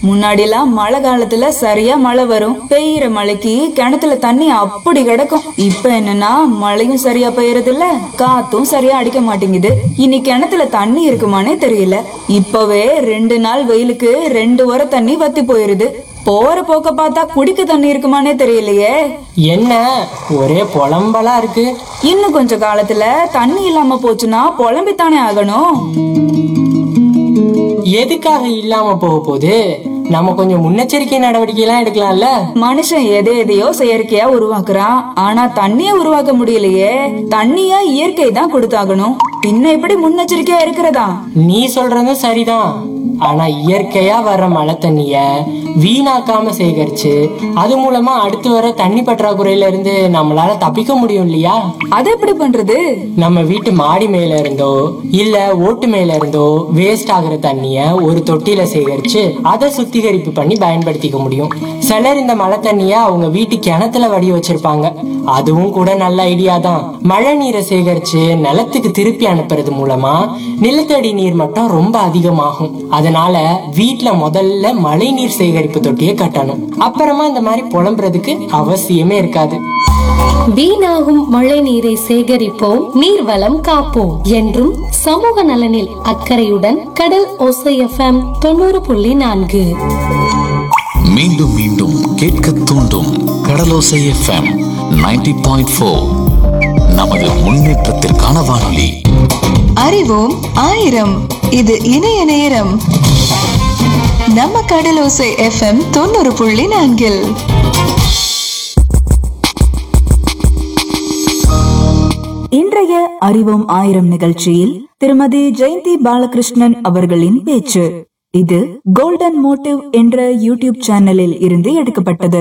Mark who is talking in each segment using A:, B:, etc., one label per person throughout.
A: முன்னாடி எல்லாம் மழை காலத்துல சரியா மழை வரும் பெய்யற மழைக்கு கிணத்துல தண்ணி அப்படி கிடக்கும் இப்ப என்னன்னா மழையும் சரியா பெய்யறது இல்ல காத்தும் சரியா அடிக்க மாட்டேங்குது இனி கிணத்துல தண்ணி இருக்குமானே தெரியல இப்பவே ரெண்டு நாள் வெயிலுக்கு ரெண்டு வாரம் தண்ணி வத்தி போயிருது போற போக்க பார்த்தா குடிக்க தண்ணி இருக்குமானே தெரியலையே
B: என்ன ஒரே புலம்பலா இருக்கு
A: இன்னும் கொஞ்ச காலத்துல தண்ணி இல்லாம போச்சுன்னா புலம்பித்தானே ஆகணும்
B: எதுக்காக இல்லாம போக போகுது நம்ம கொஞ்சம் முன்னெச்சரிக்கை நடவடிக்கை எல்லாம் எடுக்கலாம்ல
A: மனுஷன் எதை எதையோ செயற்கையா உருவாக்குறான் ஆனா தண்ணிய உருவாக்க முடியலையே தண்ணிய இயற்கை தான் கொடுத்தாகணும் பின்ன எப்படி முன்னெச்சரிக்கையா இருக்கிறதா
B: நீ சொல்றதும் சரிதான் ஆனா இயற்கையா வர்ற மழை தண்ணிய வீணாக்காம சேகரிச்சு அது மூலமா அடுத்து வர தண்ணி பற்றாக்குறையில இருந்து நம்மளால தப்பிக்க முடியும் இல்லையா
A: அது எப்படி பண்றது
B: நம்ம வீட்டு மாடி மேல இருந்தோ இல்ல ஓட்டு மேல இருந்தோ வேஸ்ட் ஆகுற தண்ணிய ஒரு தொட்டியில சேகரிச்சு அதை சுத்திகரிப்பு பண்ணி பயன்படுத்திக்க முடியும் சிலர் இந்த மழை தண்ணிய அவங்க வீட்டு கிணத்துல வடி வச்சிருப்பாங்க அதுவும் கூட நல்ல ஐடியா தான் மழை நீரை சேகரிச்சு நிலத்துக்கு திருப்பி அனுப்புறது மூலமா நிலத்தடி நீர் மட்டம் ரொம்ப அதிகமாகும் அதனால வீட்ல முதல்ல மழை நீர் சேகரிப்பு தொட்டியை கட்டணும் அப்புறமா இந்த மாதிரி புலம்புறதுக்கு அவசியமே இருக்காது
C: வீணாகும் மழை நீரை சேகரிப்போம் நீர்வளம் காப்போம் என்றும் சமூக நலனில் அக்கறையுடன் கடல் ஓசை எஃப்எம் தொண்ணூறு புள்ளி நான்கு
D: மீண்டும் மீண்டும் கேட்க தூண்டும் கடலோசை எஃப்எம் 90.4 பாயிண்ட் ஃபோர் நமது முன்னேற்றத்திற்கான வானொலி
E: அறிவோம் ஆயிரம் இது இணைய நேரம் நம்ம கடலோசை எஃப்எம் தொண்ணூறு புள்ளி நான்கில்
A: இன்றைய அறிவோம் ஆயிரம் நிகழ்ச்சியில் திருமதி ஜெயந்தி பாலகிருஷ்ணன் அவர்களின் பேச்சு இது கோல்டன் மோட்டிவ் என்ற யூடியூப் சேனலில் இருந்து எடுக்கப்பட்டது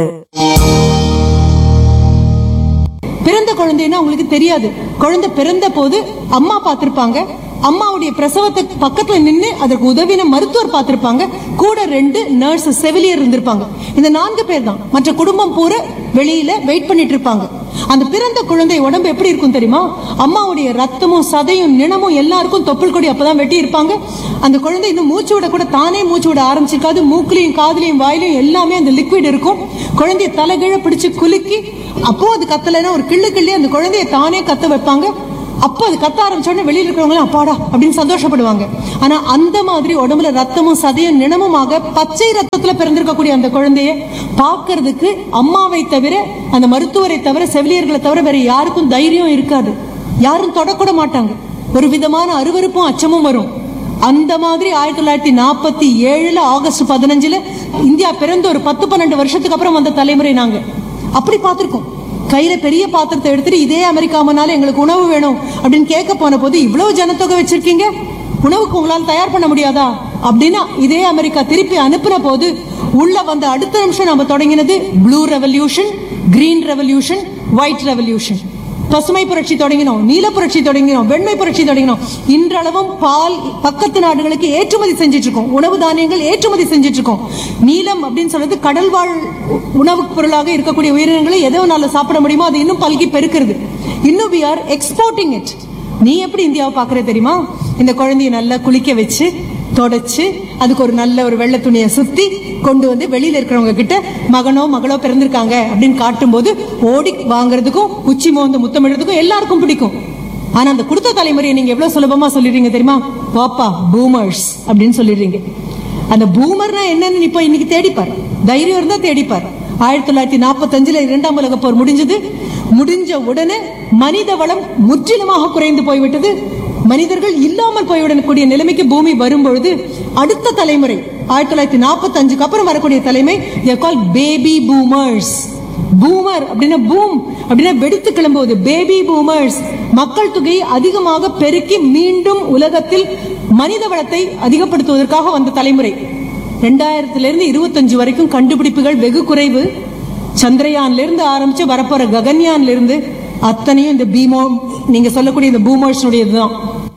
F: பிறந்த குழந்தைன்னா உங்களுக்கு தெரியாது குழந்தை பிறந்த போது அம்மா பார்த்திருப்பாங்க அம்மாவுடைய பிரசவத்துக்கு பக்கத்துல நின்னு அதற்கு உதவின மருத்துவர் பார்த்திருப்பாங்க கூட ரெண்டு நர்ஸ் செவிலியர் இருந்திருப்பாங்க இந்த நான்கு பேர் தான் மற்ற குடும்பம் பூரா வெளியில வெயிட் பண்ணிட்டு இருப்பாங்க அந்த பிறந்த குழந்தை உடம்பு எப்படி இருக்கும் தெரியுமா அம்மாவுடைய ரத்தமும் சதையும் நிணமும் எல்லாருக்கும் தொப்புள் கொடி அப்பதான் வெட்டி இருப்பாங்க அந்த குழந்தை இன்னும் மூச்சு விட கூட தானே மூச்சு விட ஆரம்பிச்சிருக்காது மூக்குலையும் காதுலையும் வாயிலையும் எல்லாமே அந்த லிக்விட் இருக்கும் குழந்தைய தலைகீழ பிடிச்சு குலுக்கி அப்போ அது கத்தலைன்னா ஒரு கிள்ளு கிள்ளி அந்த குழந்தைய தானே கத்த வைப்பாங்க அப்போ அது கத்த ஆரம்பிச்ச உடனே வெளியில இருக்கிறவங்க அப்பாடா அப்படின்னு சந்தோஷப்படுவாங்க ஆனா அந்த மாதிரி உடம்புல ரத்தமும் சதையும் நிணமுமாக பச்சை ரத்தத்துல பிறந்திருக்கக்கூடிய அந்த குழந்தைய பார்க்கிறதுக்கு அம்மாவை தவிர அந்த மருத்துவரை தவிர செவிலியர்களை தவிர வேற யாருக்கும் தைரியம் இருக்காது யாரும் தொடக்கூட மாட்டாங்க ஒரு விதமான அருவருப்பும் அச்சமும் வரும் அந்த மாதிரி ஆயிரத்தி தொள்ளாயிரத்தி நாற்பத்தி ஏழுல ஆகஸ்ட் பதினஞ்சுல இந்தியா பிறந்த ஒரு பத்து பன்னெண்டு வருஷத்துக்கு அப்புறம் வந்த தலைமுறை நாங்க அப்படி பார்த்திருக்கோம் கையில பெரிய பாத்திரத்தை எடுத்துட்டு இதே அமெரிக்கா மனால எங்களுக்கு உணவு வேணும் அப்படின்னு கேட்க போன போது இவ்வளவு ஜனத்தொகை வச்சிருக்கீங்க உணவுக்கு உங்களால் தயார் பண்ண முடியாதா அப்படின்னா இதே அமெரிக்கா திருப்பி அனுப்பின போது உள்ள வந்த அடுத்த நிமிஷம் நம்ம தொடங்கினது blue revolution green revolution white revolution பசுமை புரட்சி தொடங்கினோம் நீல புரட்சி தொடங்கினோம் வெண்மை புரட்சி தொடங்கினோம் இன்றளவும் பால் பக்கத்து நாடுகளுக்கு ஏற்றுமதி செஞ்சுட்டு இருக்கோம் உணவு தானியங்கள் ஏற்றுமதி செஞ்சுட்டு இருக்கோம் நீலம் அப்படின்னு சொல்றது கடல் வாழ் உணவுப் பொருளாக இருக்கக்கூடிய உயிரினங்களை எதை வேணாலும் சாப்பிட முடியுமோ அது இன்னும் பல்கி பெருக்கிறது இன்னும் வி ஆர் எக்ஸ்போர்ட்டிங் இட் நீ எப்படி இந்தியாவை பாக்குற தெரியுமா இந்த குழந்தைய நல்லா குளிக்க வச்சு தொடச்சு அதுக்கு ஒரு நல்ல ஒரு வெள்ளை துணியை சுத்தி கொண்டு வந்து வெளியில இருக்கிறவங்க கிட்ட மகனோ மகளோ பிறந்திருக்காங்க அப்படின்னு காட்டும்போது ஓடி வாங்குறதுக்கும் உச்சி மோந்து முத்தமிடுறதுக்கும் எல்லாருக்கும் பிடிக்கும் ஆனா அந்த கொடுத்த தலைமுறையை நீங்க எவ்வளவு சுலபமா சொல்லிடுறீங்க தெரியுமா பாப்பா பூமர்ஸ் அப்படின்னு சொல்லிடுறீங்க அந்த பூமர்னா என்னன்னு இப்ப இன்னைக்கு தேடிப்பார் தைரியம் இருந்தா தேடிப்பார் ஆயிரத்தி தொள்ளாயிரத்தி நாற்பத்தஞ்சுல இரண்டாம் உலக போர் முடிஞ்சது முடிஞ்ச உடனே மனித வளம் முற்றிலுமாக குறைந்து போய்விட்டது மனிதர்கள் இல்லாமல் போய்விடக்கூடிய நிலைமைக்கு பூமி வரும்பொழுது அடுத்த தலைமுறை ஆயிரத்தி தொள்ளாயிரத்தி நாற்பத்தி அஞ்சுக்கு அப்புறம் வரக்கூடிய தலைமை கால் பேபி பூமர்ஸ் பூமர் அப்படின்னா பூம் அப்படின்னா வெடித்து கிளம்புவது பேபி பூமர்ஸ் மக்கள் தொகையை அதிகமாக பெருக்கி மீண்டும் உலகத்தில் மனித வளத்தை அதிகப்படுத்துவதற்காக வந்த தலைமுறை ரெண்டாயிரத்துல இருந்து இருபத்தஞ்சு வரைக்கும் கண்டுபிடிப்புகள் வெகு குறைவு சந்திரயான்ல இருந்து ஆரம்பிச்சு வரப்போற ககன்யான்ல இருந்து அத்தனையும் இந்த பீமோ நீங்க சொல்லக்கூடிய இந்த பூமர்ஸ்னுடையதுதான்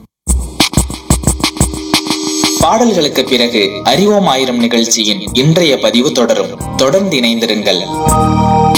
G: பாடல்களுக்கு பிறகு அறிவோம் ஆயிரம் நிகழ்ச்சியின் இன்றைய பதிவு தொடரும் தொடர்ந்து இணைந்திருங்கள்